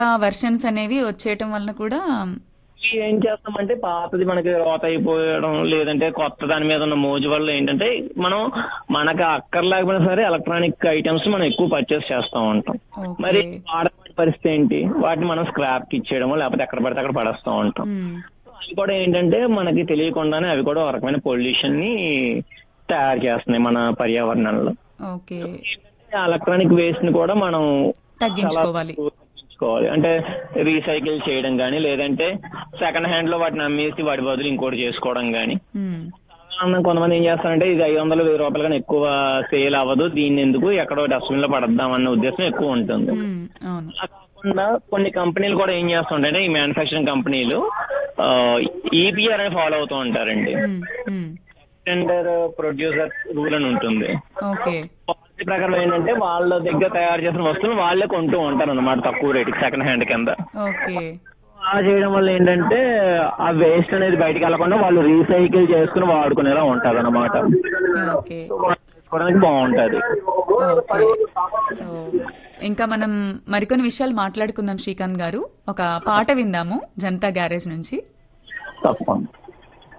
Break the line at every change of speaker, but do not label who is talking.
Versions అనేవి వచ్చేయటం వలన కూడా
ఇవి ఏం చేస్తామంటే పాతది మనకి రోత అయిపోయడం లేదంటే కొత్త దాని మీద ఉన్న మోజు వల్ల ఏంటంటే మనం మనకు అక్కర్లేకపోయినా సరే ఎలక్ట్రానిక్ ఐటమ్స్ మనం ఎక్కువ పర్చేస్ చేస్తూ ఉంటాం
ఓకే
మరి వాడకపోయిన పరిస్థితి ఏంటి వాటిని మనం స్క్రాప్ కి ఇచ్చేయడమో లేకపోతే ఎక్కడ పడితే అక్కడ పడేస్తూ ఉంటాం
మ్మ్.
అవి కూడా ఏంటంటే మనకి తెలియకుండానే అవి కూడా ఒక రకమైన పొల్యూషన్ ని తయారు చేస్తున్నాయి మన పర్యావరణంలో
ఓకే
ఎలక్ట్రానిక్ వేస్ట్ ని కూడా మనం
తగ్గించుకోవాలి
చాలా తగ్గించుకోవాలి అంటే రీసైకిల్ చేయడం కానీ లేదంటే సెకండ్ హ్యాండ్ లో వాటిని అమ్మేసి వాటి బదులు ఇంకోటి చేసుకోవడం కానీ
మ్మ్.
సాధారణంగా కొంతమంది ఏం చేస్తారంటే ఇది ఐదు వందలు వెయ్యి రూపాయలు కానీ ఎక్కువ సేల్ అవ్వదు దీన్ని ఎందుకు ఎక్కడో డస్ట్బిన్ లో పడద్దాం అన్న ఉద్దేశం ఎక్కువ ఉంటుంది
మ్మ్. అవును
అలా కాకుండా కొన్ని కంపెనీలు కూడా ఏం చేస్తుంటాయంటే ఈ మ్యానుఫాక్చరింగ్ కంపెనీలు ఈపీఆర్ అని ఫాలో అవుతూ ఉంటారండి
మ్మ్. మ్మ్.
టెండర్ ప్రొడ్యూసర్ రూల్ అని ఉంటుంది
ఓకే
పాలసీ ప్రకారం ఏంటంటే వాళ్ళ దగ్గర తయారు చేసిన వస్తువులు వాళ్ళే కొంటూ ఉంటారు అన్నమాట తక్కువ రేటుకి సెకండ్ హ్యాండ్ కింద
ఓకే
అలా చేయడం వల్ల ఏంటంటే ఆ వేస్ట్ అనేది బయటికి వెళ్లకుండా వాళ్ళు రీసైకిల్ చేసుకుని వాడుకునేలా ఉంటది అనమాట
ఓకే
చేసుకోవడానికి బాగుంటది
ఓకే సో ఇంకా మనం మరికొన్ని విషయాలు మాట్లాడుకుందాం శ్రీకాంత్ గారు ఒక పాట విందాము జనతా గ్యారేజ్ నుంచి
తప్పకుండా